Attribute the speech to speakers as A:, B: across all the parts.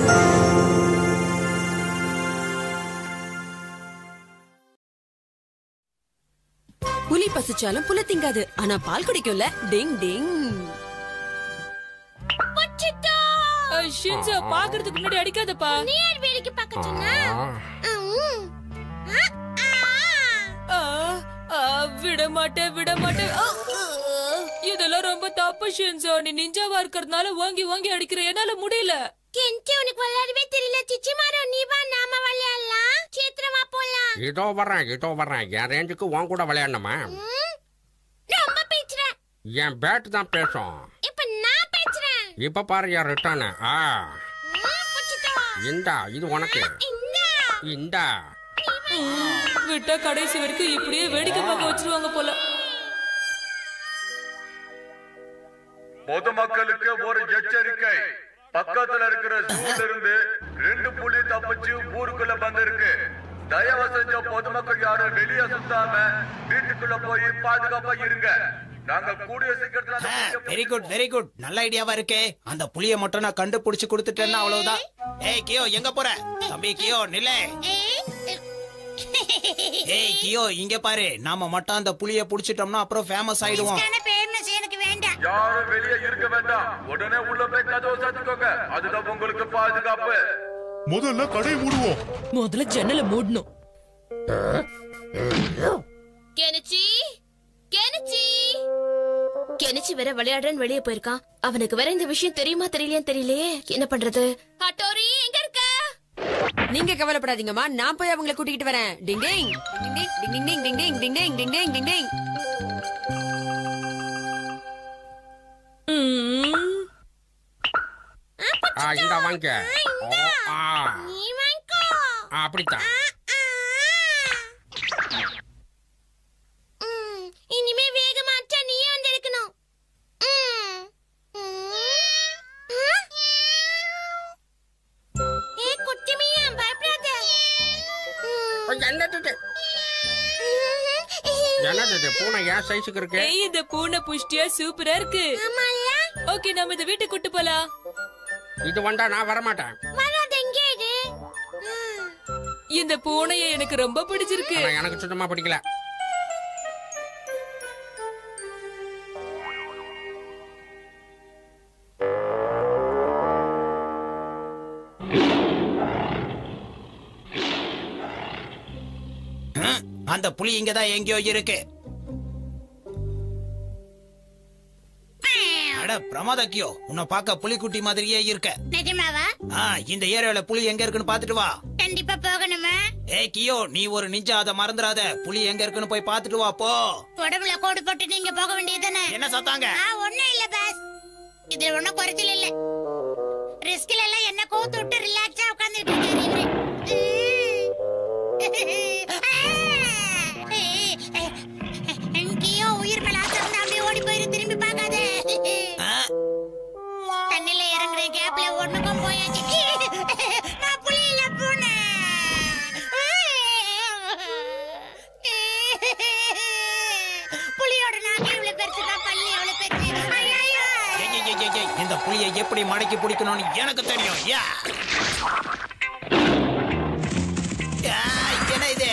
A: புலி பசிச்சாலும் புல திங்காது ஆனா பால் குடிக்கும்ல டிங் டிங்
B: ஷின்சோ பாக்குறதுக்கு முன்னாடி அடிக்காதப்பா
C: நீ யார் வேடிக்கை பார்க்க சொன்னா ம்.
B: ஆ, ஆ, விட மாட்டேன் விட மாட்டேன் ஆ, ஆ, இதெல்லாம் ரொம்ப தப்பு ஷின்சோ நீ நிஞ்சாவா இருக்கிறதுனால வாங்கி வாங்கி அடிக்கிற என்னால முடியல
C: கெஞ்சி உனக்கு விளையாடவே தெரியல சிச்சி மாரம் நீ வா நாம விளையாடலாம் சீக்கிரமா போலாம்
D: இதோ வர்றேன் இதோ வர்றேன் என் ரேஞ்சுக்கு உன் கூட விளையாடணுமா
C: ம். ரொம்ப பேசுறேன்
D: என் பேட் தான் பேசும்
C: இப்ப நான் பேசுறேன்
D: இப்ப பாரு என் ரிட்டர்னு ஆ
C: ம், புடிச்சிட்டோம்.
D: இந்தா இது உனக்கு
C: இந்தா.
D: இந்தா
B: விட்டா கடைசி வரைக்கும் இப்படியே வேடிக்கை பார்க்க வச்சிருவாங்க போல
E: பொதுமக்களுக்கு ஒரு எச்சரிக்கை பக்கத்துல இருக்கிற ஜூல இருந்து ரெண்டு புலி தப்பிச்சு ஊருக்குள்ள வந்திருக்கு தயவு செஞ்ச பொதுமக்கள் யாரும் வெளியே சுத்தாம வீட்டுக்குள்ள போய் பாதுகாப்பா இருங்க நாங்க கூடிய சீக்கிரத்துல அந்த புலியை
F: வெரி குட் வெரி குட் நல்ல ஐடியாவா இருக்கே அந்த புளிய மட்டும் நான் கண்டுபிடிச்சு கொடுத்துட்டேன்னா அவ்வளவுதான் ஏய் கியோ எங்க போற தம்பி கியோ நில்லே
C: ஏய்.
F: ஏய் கியோ இங்க பாரு நாம மட்டும் அந்த புளிய புடிச்சிட்டோம்னா அப்புறம் ஃபேமஸ் ஆயிடுவோம்
C: இதுக்கான famous எனக்கு வேண்டாம்
E: யாரும் வெளியே இருக்க வேண்டாம் உடனே உள்ள போய் கதவை சாத்திக்கோங்க அதுதான் உங்களுக்கு பாதுகாப்பு
G: முதல்ல கடை மூடுவோம்
B: முதல்ல ஜன்னல மூடணும்
C: கெனிச்சி கெனிச்சி கெனிச்சி வேற விளையாடுறேன்னு வெளியே போயிருக்கான் அவனுக்கு வேற இந்த விஷயம் தெரியுமா தெரியலையான்னு தெரியலையே என்ன பண்றது ஹட்டோரி எங்க இருக்க
A: நீங்க கவலைப்படாதீங்கம்மா நான் போய் அவங்கள கூட்டிட்டு வரேன் டிங் டிங் டிங் டிங் டிங் டிங் டிங் டிங் டிங் டிங் டிங் டிங் டிங்
B: ம்,
D: ஆ இந்தா வாங்கிக்க ஓ, ஆ
C: நீ வாங்கிக்கோ
D: ஆ, அப்படித்தான்
C: ம், இனிமே வேகமாச்சா நீயே வந்து எடுக்கணும் ம். ஏ குட்டிமியா பயப்படாத
D: என்னது இது? என்னது இது? பூனை ஏன் சைஸுக்கு இருக்கு
B: ஏய் இந்த பூனை புஷ்டியா சூப்பரா இருக்கு
C: ஆமால்ல
B: ஓகே நம்ம இந்த வீட்டுக்கு கூட்டு போலாம்
D: இது வந்தா நான் வரமாட்டேன்
C: வராத எங்கே இது ம்.
B: இந்த பூனையை எனக்கு ரொம்ப பிடிச்சிருக்கு
D: ஆனா எனக்கு சுத்தமா பிடிக்கல
F: ஹம், அந்த புலி இங்கதான் எங்கேயோ இருக்கு அட பிரமாத கியோ உன்னை பார்க்க புலிக்குட்டி மாதிரியே இருக்க
C: நிஜமாவா
F: ஆ இந்த ஏரியால புலி எங்க இருக்குன்னு பாத்துட்டு வா
C: கண்டிப்பா போகணுமா
F: ஏய் கியோ நீ ஒரு நிஞ்சா அதை மறந்துடாத புலி எங்க இருக்குன்னு போய் பாத்துட்டு வா போ
C: உடம்புல கோடு போட்டு நீங்க போக வேண்டியதுதானே
F: என்ன சத்தாங்க
C: ஆ ஒண்ணும் இல்ல பாஸ் இதுல ஒண்ணும் குறைச்சல் இல்ல ரிஸ்க்ல எல்லாம் என்ன கோத்து விட்டு ரிலாக்ஸா உட்கார்ந்துட்டு இருக்காரு இவரு எங்கேயோ உயிர் மேல ஆசை இருந்தா அப்படியே ஓடி போயிரு திரும்பி பார்க்காத
F: ஆ,
C: தண்ணில இறங்குற கேப்ல ஒண்ணுக்கும் போயாச்சு நான் புலியில போனேன் புலியோட நாக்கு இவ்வளவு பெருசுனா பள்ளி எவ்வளவு பெருசு ஐயோ
F: ஏய், ஏய், ஏய், ஏய், ஏய், இந்த புலியை எப்படி மடக்கி பிடிக்கணும்னு எனக்கு தெரியும் யா யா, என்ன இது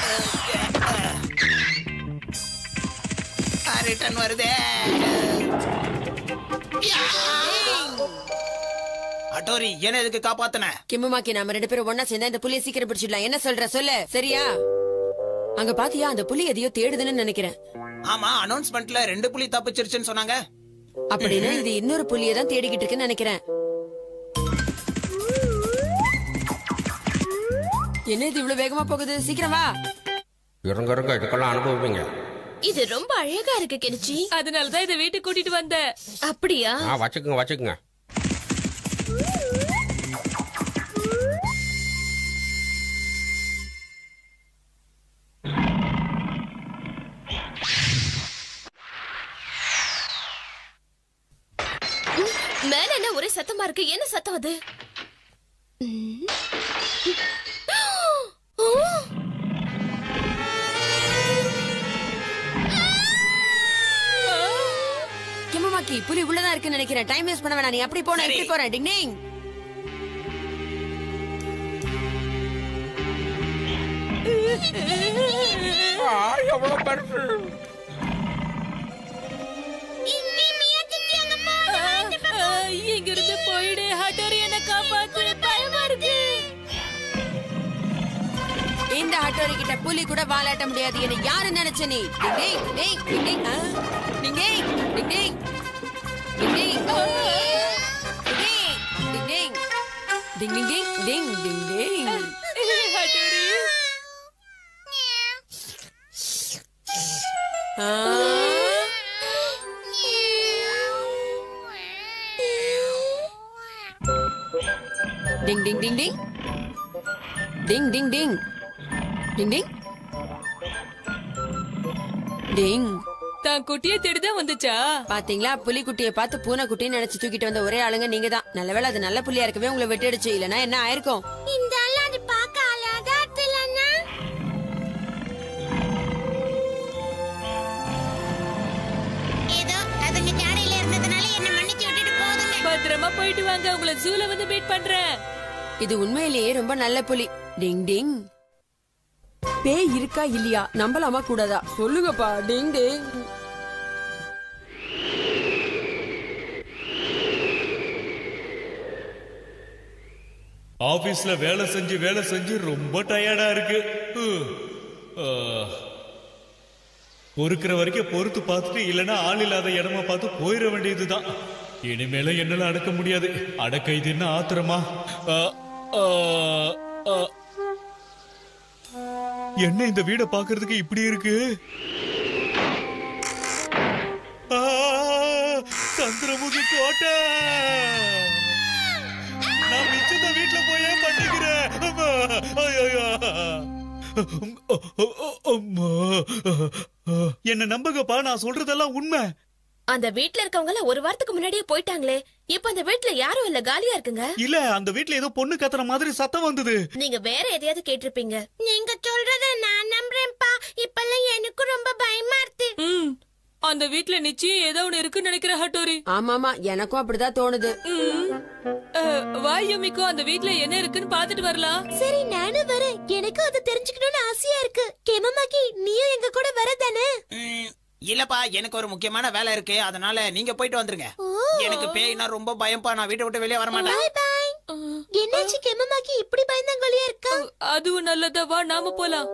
F: ரிட்டர்ன் வருதே யா. அட்டோரி என்ன இதுக்கு காப்பாத்தன
A: கிம்முமாக்கி நாம ரெண்டு பேரும் ஒன்னா சேர்ந்தா இந்த புலியை சீக்கிரம் பிடிச்சிடலாம் என்ன சொல்ற சொல்லு சரியா அங்க பாத்தியா அந்த புலி எதையோ தேடுதுன்னு நினைக்கிறேன்
F: ஆமா அனௌன்ஸ்மெண்ட்ல ரெண்டு புலி தப்பிச்சிருச்சுன்னு சொன்னாங்க
A: அப்படின்னா இது இன்னொரு புலியை தான் தேடிக்கிட்டு இருக்குன்னு நினைக்கிறேன் என்ன இது இவ்வளவு வேகமா போகுது சீக்கிரம் வா
D: இருங்க இருங்க இதுக்கெல்லாம் அனுபவிப்பீங்க
C: இது ரொம்ப அழகா இருக்கு கெனிச்சி
B: அதனாலதான் இதை வீட்டுக்கு கூட்டிட்டு வந்தேன்
C: அப்படியா
D: ஆ வச்சுக்குங்க வச்சுக்குங்க
C: மேல என்ன ஒரே சத்தமா இருக்கு என்ன சத்தம் அது ம். ஓ!
A: கிம்முமாக்கி புலி உள்ளதா இருக்குன்னு நினைக்கிறேன் டைம் வேஸ்ட் பண்ண வேணாம் நீ அப்படி போன இப்படி போற டிங் டிங்
D: ஆ, எவ்வளவு பெருசு
B: இங்க இருந்து போயிடு ஹட்டோரி என்ன காப்பாத்து பயமா இருக்கு
A: இந்த ஹட்டோரி கிட்ட புலி கூட வாலாட்ட முடியாது என்ன யாரு நினைச்ச நீ டிங் டிங் டிங் டிங் ஆ, டிங் டிங் டிங் டிங் டிங் டிங் ஆ, டிங் டிங் டிங் டிங் டிங் டிங் டிங் டிங்
B: ஹட்டோரி
A: ஆ, டிங் டிங் டிங் டிங் டிங் டிங் டிங் டிங் டிங் டிங்
B: தான் குட்டியை தேடிதான் வந்துச்சா
A: பாத்தீங்களா புலிக்குட்டியை பார்த்து பூனைக்குட்டின்னு நினைச்சு தூக்கிட்டு வந்த ஒரே ஆளுங்க நீங்க தான் நல்லவேளை அது நல்ல புலியா இருக்கவே உங்களை விட்டுடுச்சு இல்லனா என்ன ஆயிருக்கும்
C: இந்த ஆள் அது பார்க்க அழகா இல்லன்னா ஏதோ அதுங்க ஜாடையில இருந்ததுனால என்ன மன்னிச்சு விட்டுட்டு போதுங்க
B: பத்திரமா போயிட்டு வாங்க உங்களை ஜூல வந்து மீட் பண்றேன்
A: இது உண்மையிலேயே ரொம்ப நல்ல புலி டிங் டிங் பேய் இருக்கா இல்லையா நம்பலாமா கூடாதா சொல்லுங்கப்பா டிங் டிங்
G: ஆபீஸ்ல வேலை செஞ்சு வேலை செஞ்சு ரொம்ப டயர்டா இருக்கு ஹம். ஆ. பொறுக்கிற வரைக்கும் பொறுத்து பார்த்துட்டு இல்லைன்னா ஆள் இல்லாத இடமா பார்த்து போயிட வேண்டியதுதான் இனிமேல என்னால அடக்க முடியாது அடக்க இது என்ன ஆத்திரமா ஆ, ஆ, ஆ. என்ன இந்த வீடை பார்க்கிறதுக்கு இப்படி இருக்கு ஆ, சந்திரமுகி கோட்டை நான் மிச்சத்தை வீட்டுல போயே பண்ணிக்கிறேன் அம்மா, ஐயையோ. அம்மா. என்ன நம்புங்கப்பா நான் சொல்றதெல்லாம் உண்மை
C: அந்த வீட்ல இருக்கவங்க ஒரு வாரத்துக்கு முன்னாடியே போயிட்டாங்களே இப்ப அந்த வீட்ல யாரும் இல்ல காலியா இருக்குங்க
G: இல்ல அந்த வீட்ல ஏதோ பொண்ணு கத்துற மாதிரி சத்தம் வந்தது
C: நீங்க வேற எதையாவது கேட்டிருப்பீங்க நீங்க சொல்றத நான் நம்புறேன்ப்பா இப்பெல்லாம் எனக்கு ரொம்ப பயமா இருக்கு
B: ம் அந்த வீட்ல நிச்சயம் ஏதோ ஒண்ணு இருக்குன்னு நினைக்கிறேன் ஹட்டோரி
A: ஆமாமா எனக்கும் அப்படிதான் தோணுது
B: ம். அஹ், வா யுமிக்கோ அந்த வீட்ல என்ன இருக்குன்னு பாத்துட்டு வரலாம்
C: சரி நானும் வரேன் எனக்கும் அதை தெரிஞ்சுக்கணும்னு ஆசையா இருக்கு கெமமாக்கி நீயும் எங்க கூட வரதானே
F: ம், இல்லப்பா எனக்கு ஒரு முக்கியமான வேலை இருக்கு அதனால நீங்க போயிட்டு வந்துருங்க எனக்கு பேய்னா ரொம்ப பயம்பா நான் வீட்டை விட்டு வெளியே வர மாட்டேன்
C: பாய் பாய் என்னாச்சு கெமமாக்கி இப்படி பயந்தாங்கொழியா இருக்கா
B: அதுவும் நல்லதா வா நாம போலாம்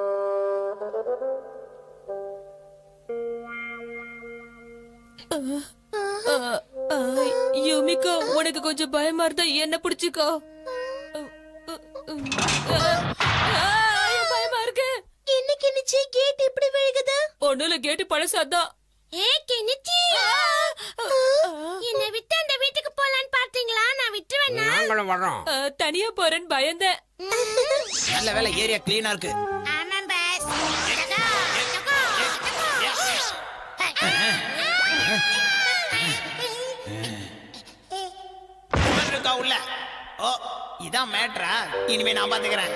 B: அஹ், அஹ், அஹ், யுமிக்கோ உனக்கு கொஞ்சம் பயமா இருந்தா என்ன பிடிச்சுக்கோ அஹ், அஹ், அஹ், அஹ், ஐயோ, பயமா இருக்கு
C: என்ன கிணிச்சு கேட் இப்படி விழுகுது
B: ஒண்ணுல கேட்டு பழசாதான்
C: ஏ கிணிச்சி என்ன விட்டு அந்த வீட்டுக்கு போலான்னு பார்த்தீங்களா நான் விட்டுருவேனா
D: நாங்களும் வர்றோம்
B: அஹ், தனியா போறேன்னு பயந்தேன்
F: நல்ல வேலை ஏரியா கிளீனா இருக்கு
C: ஆமா பாஸ்
F: உள்ள இருக்கா உள்ள ஓ இதான் மேட்ரா இனிமே நான் பாத்துக்கிறேன்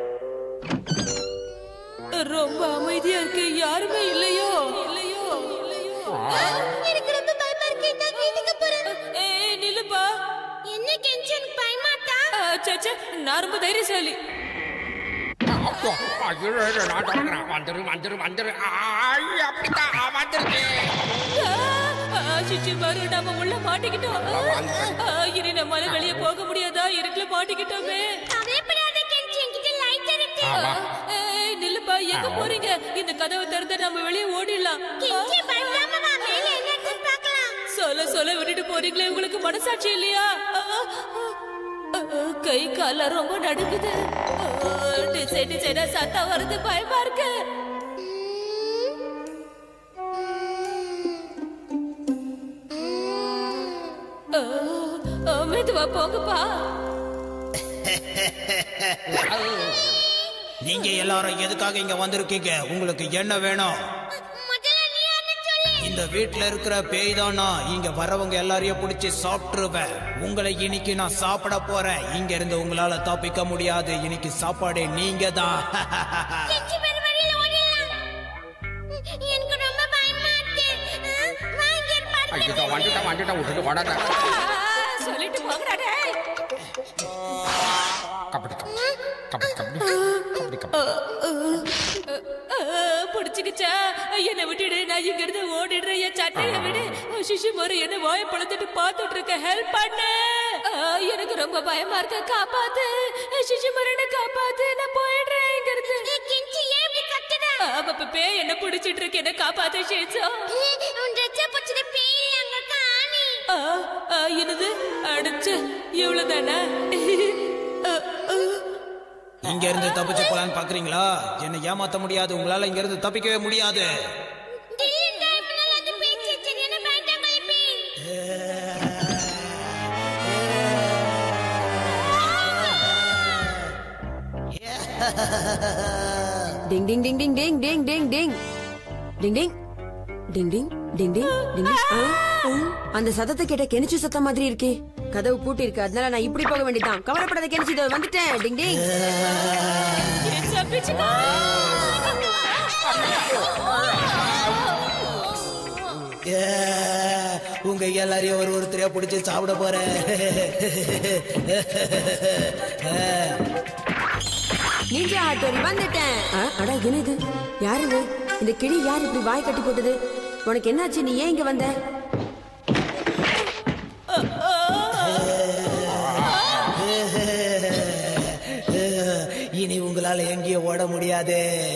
B: ரொம்ப அமைதியா இருக்கு யாருமே இல்லையோ இல்லையோ இல்லையோ
C: எனக்கு ரொம்ப பயமா இருக்கு நான் வீட்டுக்கு போறேன்
B: ஏய் நில்லுப்பா
C: என்ன கெஞ்சன் பயமாட்டா
B: அஹ், ச்சே, ச்சே, நான் ரொம்ப தைரியசாலி
D: அப்போ, ஐயோ, ஐயோ, நான் தொடக்கிறேன். வந்துரு வந்துரு வந்துரு ஆய், அப்படித்தான் ஆ, வந்துருச்சு
B: சிச்சி பாரு நாம உள்ள மாட்டிக்கிட்டோம் அஹ், இனி நம்மால வெளியே போக முடியாதா இருட்டுல மாட்டிக்கிட்டோமே
C: கவலைப்படாத கெஞ்சி என்கிட்ட லைட் இருக்கு
B: அஹ், ஏய் நில்லுப்பா எங்க போறீங்க இந்த கதவை திறந்து நம்ம வெளியே ஓடிடலாம்
C: கெஞ்சி பயப்படாம வா மேல என்ன இருக்குன்னு பார்க்கலாம்
B: சொல்ல சொல்ல விட்டுட்டு போறீங்களே உங்களுக்கு மனசாட்சி இல்லையா அஹ், அஹ், கை கால ரொம்ப நடுக்குது அஹ், டிசைன் டிசைனா சத்தம் வருது பயமா இருக்கு அஹ், அஹ், மெதுவா போங்கப்பா
F: நீங்க எல்லாரும் எதுக்காக இங்க வந்திருக்கீங்க உங்களுக்கு என்ன வேணும்
C: முதல்ல நீ யாருன்னு சொல்லு
F: இந்த வீட்ல இருக்கிற பேய் தானா இங்க வரவங்க எல்லாரையும் பிடிச்சி சாப்பிட்டுருவேன் உங்களை இன்னைக்கு நான் சாப்பிட போறேன் இங்க இருந்து உங்களால தப்பிக்க முடியாது இன்னைக்கு சாப்பாடு நீங்க தான்
C: கெஞ்சி வேற வழியில ஓடிடலாம் எனக்கு ரொம்ப பயமா இருக்கு அஹ், வா இங்க இரு, படுத்து
D: ஐயோ வந்துட்டேன் வந்துட்டேன் விட்டுட்டு ஓடாத
B: அஹ், சொல்லிட்டு போங்கடா டேய்
D: கபடி கபடி கபடி கபடி பிடிக்கும்
B: பிடிச்சிக்கிச்சா என்னை விட்டுடு நான் இங்க இருந்து ஓடிடுறேன் என் சட்டையை விடு சிஷு மறு என்ன வாய பழந்துட்டு பாத்துட்டு இருக்க ஹெல்ப் பண்ணு ஆ, எனக்கு ரொம்ப பயமா இருக்க காப்பாத்து சிஷு மரனை காப்பாத்து நான் போயிடுறேன் இங்க இருந்து
C: கெஞ்சி ஏன் இப்படி கத்துற
B: ஆ, அப்ப பேய் என்ன பிடிச்சிட்டு இருக்கு என்ன காப்பாத்து ஷேச்சா
C: உன் ட்ரெஸ்ஸ பிடிச்சது பேய் அங்க காணி
B: ஆ, ஆ, என்னது அடிச்சு இவ்வளவுதானா ஆ, ஆ.
F: இங்க இருந்து தப்பிச்சு போலான்னு பாக்குறீங்களா என்னை ஏமாத்த முடியாது உங்களால இங்க இருந்து தப்பிக்கவே முடியாது
C: திடீர் டைம்ல அந்த பேச்சு சரியான பயந்தாங்க பேய்
A: டிங் டிங் டிங் டிங் டிங் டிங் டிங் டிங் டிங் டிங் டிங் டிங் டிங் டிங் டிங் டிங். ஆ, ஆ. அந்த சத்தத்தை கேட்ட கெனிச்சு சத்தம் மாதிரி இருக்கே கதவு பூட்டி இருக்கு அதனால நான் இப்படி போக வேண்டியதான் கவலைப்படாத கெனிச்சு இதோ வந்துட்டேன் டிங் டிங்
B: தப்பிச்சுக்கோ
F: ஏ, உங்க எல்லாரையும் ஒரு ஒருத்தரையா பிடிச்சி சாப்பிட போறேன்
A: நீங்க ஆட்டோரி வந்துட்டேன் ஆ, அட என்ன இது யார் இது இந்த கிளி யார் இப்படி வாய் கட்டி போட்டது உனக்கு என்னாச்சு நீ ஏன் இங்க வந்த
F: இனி உங்களால எங்கேயும் ஓட முடியாது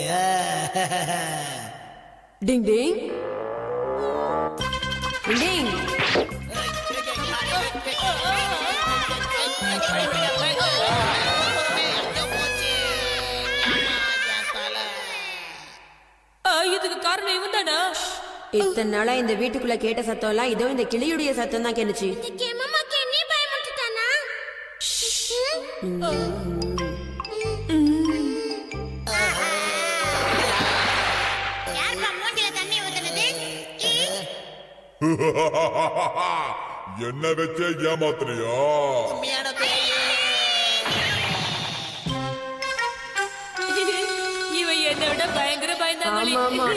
A: டிங் டிங் டிங் டிங்
B: ஆ, இதுக்கு காரணம் இவன் தானா
A: இத்தனை நாளா இந்த வீட்டுக்குள்ள கேட்ட சத்தம் எல்லாம் இதோ இந்த கிளியுடைய சத்தம் தான் கேனுச்சு
C: கெமமாக்கு என்ன பயமுறுத்துட்டானா யார் மூஞ்சில தண்ணி ஊத்துனது
H: என்ன வச்சே ஏமாத்துறியா
B: இவன் என்னை விட பயங்கர பயந்தாங்களி
A: ஆமா,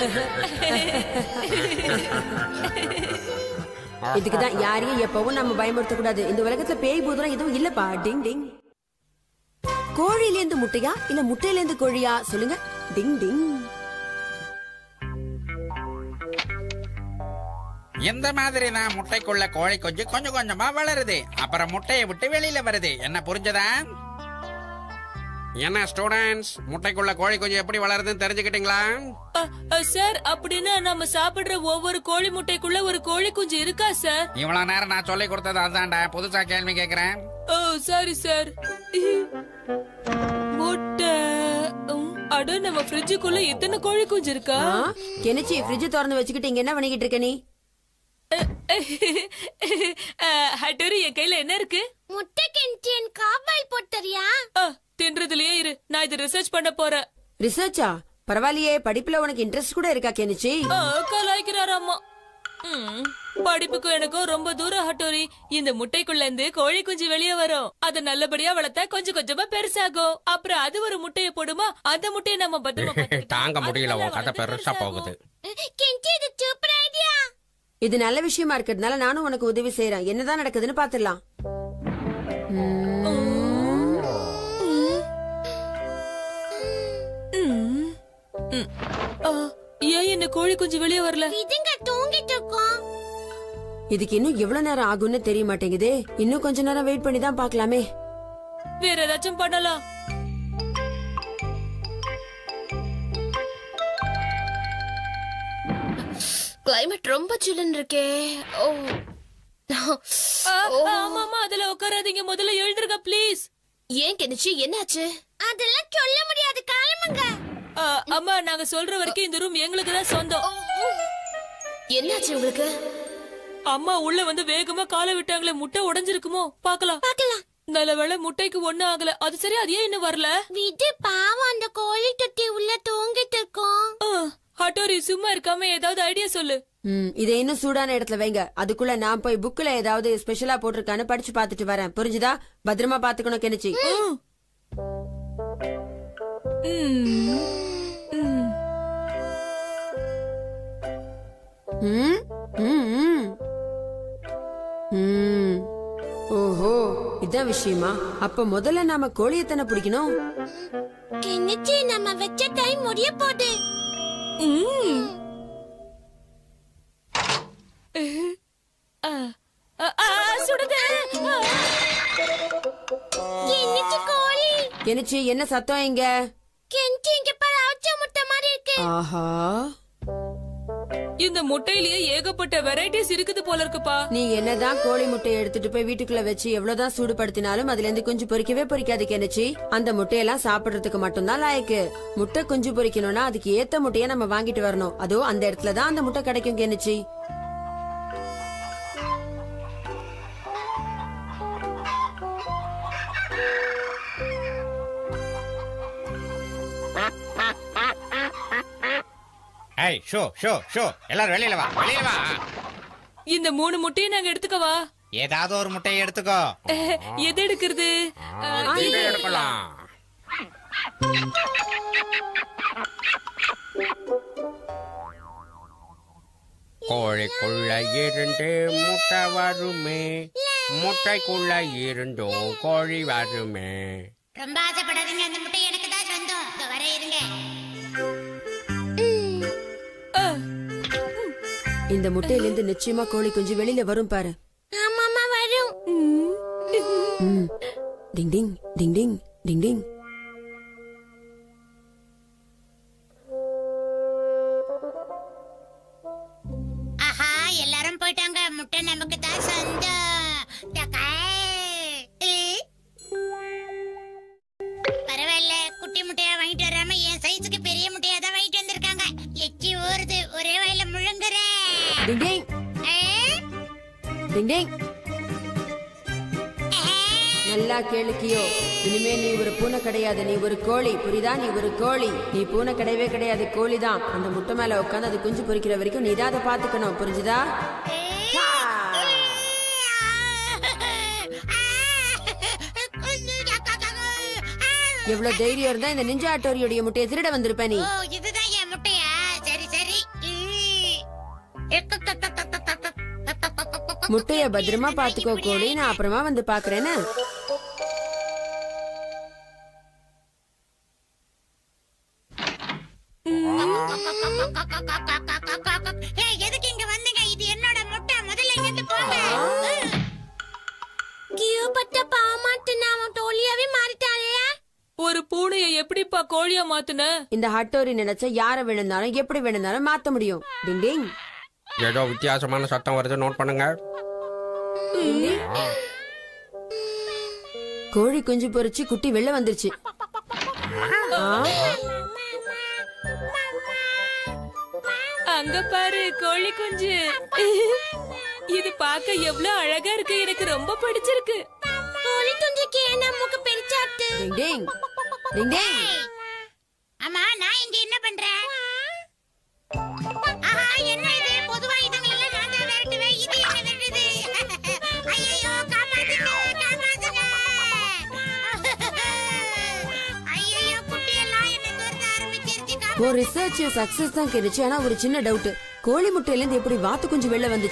A: இதுக்குதான் யாரையும் எப்பவும் நம்ம பயமுறுத்த கூடாது இந்த உலகத்துல பேய் பூதம் எதுவும் இல்லப்பா டிங் டிங் கோழில இருந்து முட்டையா இல்ல முட்டையில இருந்து கோழியா சொல்லுங்க டிங் டிங்
D: இந்த மாதிரி தான் முட்டைக்குள்ள கோழி குஞ்சு கொஞ்சம் கொஞ்சமா வளருது அப்புறம் முட்டையை விட்டு வெளியில வருது என்ன புரிஞ்சதா என்ன ஸ்டூடெண்ட்ஸ் முட்டைக்குள்ள கோழி குஞ்சு எப்படி வளருதுன்னு தெரிஞ்சுக்கிட்டீங்களா
B: அ, அ, சார் அப்படின்னா நம்ம சாப்பிடுற ஒவ்வொரு கோழி முட்டைக்குள்ள ஒரு கோழி குஞ்சு இருக்கா சார்
D: இவ்வளவு நேரம் நான் சொல்லி கொடுத்தது அதுதான்டா புதுசா கேள்வி கேக்குறேன்
B: ஓ சாரி சார் முட்டை உம், அட நம்ம ஃப்ரிட்ஜுக்குள்ள எத்தனை கோழி குஞ்சு இருக்கா
A: கெனிச்சி ஃப்ரிட்ஜ் திறந்து வச்சுக்கிட்டு இங்க என்ன பண்ணிக்கிட்டு இருக்க நீ
B: அஹ், ஹட்டோரி என் கையில என்ன இருக்கு
C: முட்டை கெஞ்சி என் காபால் போட்டறியா
B: ஆ, தின்றதுலயே இரு நான் இது ரிசர்ச் பண்ண போறேன்
A: ரிசர்ச்சா பரவாயில்லையே படிப்புல உனக்கு இன்ட்ரெஸ்ட் கூட இருக்கா கெனிச்சி
B: ஆ, கலாய்க்கிறார் அம்மா ம், படிப்புக்கும் எனக்கும் ரொம்ப தூரம் ஹட்டோரி இந்த முட்டைக்குள்ள இருந்து கோழி குஞ்சு வெளியே வரும் அத நல்லபடியா வளர்த்தா கொஞ்சம் கொஞ்சமா பெருசாகும் அப்புறம் அது ஒரு முட்டைய போடுமா அந்த முட்டையை நம்ம பத்திரமா பார்த்துக்கிட்டா,
D: தாங்க முடியல
B: அது
D: உன் கதை
B: நல்லா
D: பெருசா
B: பெருசாகும்.
D: போகுது
C: கெஞ்சி இது சூப்பர் ஐடியா
A: இது நல்ல விஷயமா இருக்கிறதுனால நானும் உனக்கு உதவி செய்யறேன் என்னதான் நடக்குதுன்னு பாத்துடலாம்
B: ம், ம். ஆ, ஏன் என்ன கோழி குஞ்சு வெளியே வரல
C: இதுங்க தூங்கிட்டு இருக்கோம்
A: இதுக்கு இன்னும் எவ்வளவு நேரம் ஆகும்னு தெரிய மாட்டேங்குதே இன்னும் கொஞ்ச நேரம் வெயிட் பண்ணி தான் பாக்கலாமே
B: வேற ஏதாச்சும் பண்ணலாம்
C: கிளைமேட் ரொம்ப சில்லுன்னு இருக்கே ஓ
B: ஆ, ஆமா ஆமா அதுல உட்காராதீங்க முதல்ல எழுந்திருங்க ப்ளீஸ்
C: ஏன் கெனிச்சு என்னாச்சு அதெல்லாம் சொல்ல முடியாது கிளம்புங்க
B: அம்மா நாங்க சொல்ற வரைக்கும் இந்த ரூம் எங்களுக்கு தான் சொந்தம்
C: என்னாச்சு உங்களுக்கு
B: அம்மா உள்ள வந்து வேகமா காலை விட்டாங்களே முட்டை உடைஞ்சிருக்குமோ பாக்கலாம்
C: பார்க்கலாம்
B: நல்ல வேளை முட்டைக்கு ஒண்ணு ஆகல அது சரி அது ஏன் இன்னும் வரல
C: விடு பாவம் அந்த கோழி தொட்டி உள்ள தூங்கிட்டு இருக்கோம்
B: ஆ, ஹட்டோரி சும்மா இருக்காம ஏதாவது ஐடியா சொல்லு
A: ம் இதை இன்னும் சூடான இடத்துல வைங்க அதுக்குள்ள நான் போய் புக்ல ஏதாவது ஸ்பெஷலா போட்டிருக்கான்னு படிச்சு பார்த்துட்டு வரேன் புரிஞ்சுதா பத்திரமா பாத்துக்கணும் கெனிச்சி
B: ம். ம். ம்.
A: ம் ம், ம். ம். ஓஹோ இதான் விஷயமா அப்ப முதல்ல நாம கோழியத்தனை பிடிக்கணும்
C: கெனிச்சி நம்ம வச்ச டைம் முடிய போகுது
B: ம். ஆ, ஆ, ஆ, சுடுது ஆ.
C: கெனிச்சி கோழி
A: கெனிச்சு என்ன சத்தம் இங்க
C: கெனிச்சி இங்க பாரு அவிச்ச முட்டை மாதிரி இருக்கு
A: ஆஹா
B: இந்த முட்டையிலேயே ஏகப்பட்ட வெரைட்டிஸ் இருக்குது போல இருக்குப்பா
A: நீ என்னதான் கோழி முட்டையை எடுத்துட்டு போய் வீட்டுக்குள்ள வச்சு எவ்வளவுதான் சூடுபடுத்தினாலும் அதுல இருந்து குஞ்சு பொரிக்கவே பொரிக்காது கெனிச்சி அந்த முட்டையெல்லாம் சாப்பிடுறதுக்கு மட்டும்தான் லாயக்கு முட்டை குஞ்சு பொரிக்கணும்னா அதுக்கு ஏத்த முட்டையை நம்ம வாங்கிட்டு வரணும் அதோ அந்த இடத்துல தான் அந்த முட்டை கிடைக்கும் கெனிச்சி
D: ஏய் ஷோ ஷோ ஷோ எல்லாரும் வெளியில வா வெளியில வா
B: இந்த மூணு முட்டையும் நாங்க எடுத்துக்கவா
F: ஏதாவது ஒரு முட்டையை எடுத்துக்கோ
B: அஹ், எது எடுக்கிறது அஹ்,
D: இதை எடுக்கலாம் கோழிக்குள்ள இருந்து முட்டை வருமே முட்டைக்குள்ள இருந்தும் கோழி வருமே
C: ரொம்ப ஆசைப்படாதீங்க அந்த முட்டை எனக்கு தான் சொந்தம் இதோ வர இருங்க
B: அஹ்,
A: இந்த முட்டையில இருந்து நிச்சயமா கோழி குஞ்சு வெளியில வரும் பாரு
C: ஆமாமா வரும்
A: ம். டிங் டிங் டிங் டிங் டிங் டிங்
C: ஆஹா எல்லாரும் போயிட்டாங்க முட்டை நமக்கு தான் சொந்தம் டக்காய். ஏ. பரவாயில்ல குட்டி முட்டையா வாங்கிட்டு வராம என் சைஸுக்கு பெரிய முட்டையா தான் வாங்கிட்டு வந்திருக்காங்க எச்சி ஊறுது ஒரே வாயில முழுங்குறேன்
A: டிங் டிங்
C: ஏ.
A: டிங் டிங் நல்லா கேளுக்கியோ இனிமே நீ ஒரு பூனை கிடையாது நீ ஒரு கோழி புரியுதா நீ ஒரு கோழி நீ பூனை கிடையவே கிடையாது கோழி தான் அந்த முட்டை மேல உட்காந்து அது குஞ்சு பொரிக்கிற வரைக்கும் நீ தான் அதை பாத்துக்கணும் புரிஞ்சுதா எவ்வளவு தைரியம் இருந்தா இந்த நிஞ்சா ஆட்டோரியோடைய முட்டையை திருட வந்திருப்ப நீ
C: ஓ இதுதான் என் முட்டையா சரி சரி
A: முட்டைய பத்திரமா பாத்துக்கோ கோழி நான் அப்புறமா வந்து பாக்குறேன்னு
C: ஏய், எதுக்கு இங்க வந்தீங்க இது என்னோட முட்டை முதல்ல இங்க இருந்து போங்க கியோ பட்ட பாமாட்டு அவன் தோழியாவே மாறிட்டானே
B: ஒரு பூனையை எப்படிப்பா கோழியா மாத்துன
A: இந்த ஹட்டோரி நினைச்சா யார வேணும்னாலும் எப்படி வேணும்னாலும் மாத்த முடியும் டிங் டிங்
D: ஏதோ வித்தியாசமான சத்தம் வருது நோட் பண்ணுங்க
A: கோழி குஞ்சு பொரிச்சு குட்டி வெளில வந்துருச்சு ஆ,
B: அங்க பாரு கோழி குஞ்சு இது பார்க்க எவ்வளவு அழகா இருக்கு எனக்கு ரொம்ப பிடிச்சிருக்கு
C: கோழி துஞ்சுக்கு என்ன மூக்கு பெருச்சாட்டு
A: டிங் டிங் டிங் டிங்
C: ஆமா நான் இங்க என்ன பண்றேன் ஆஹா என்ன இது பொதுவா இதுங்களை எல்லாம் நான் தான் விரட்டுவேன் இது என்ன விரட்டுது ஐயோ காப்பாத்துங்க காப்பாத்துங்க ஐயோ குட்டி எல்லாம் என்ன துரத்த ஆரம்பிச்சிருச்சு
A: ஒரு ரிசர்ச் சக்சஸ் தான் கிடைச்சு ஆனா ஒரு சின்ன டவுட் கோழி முட்டையில இருந்து எப்படி வாத்து குஞ்சு வெளில வந்துச்சு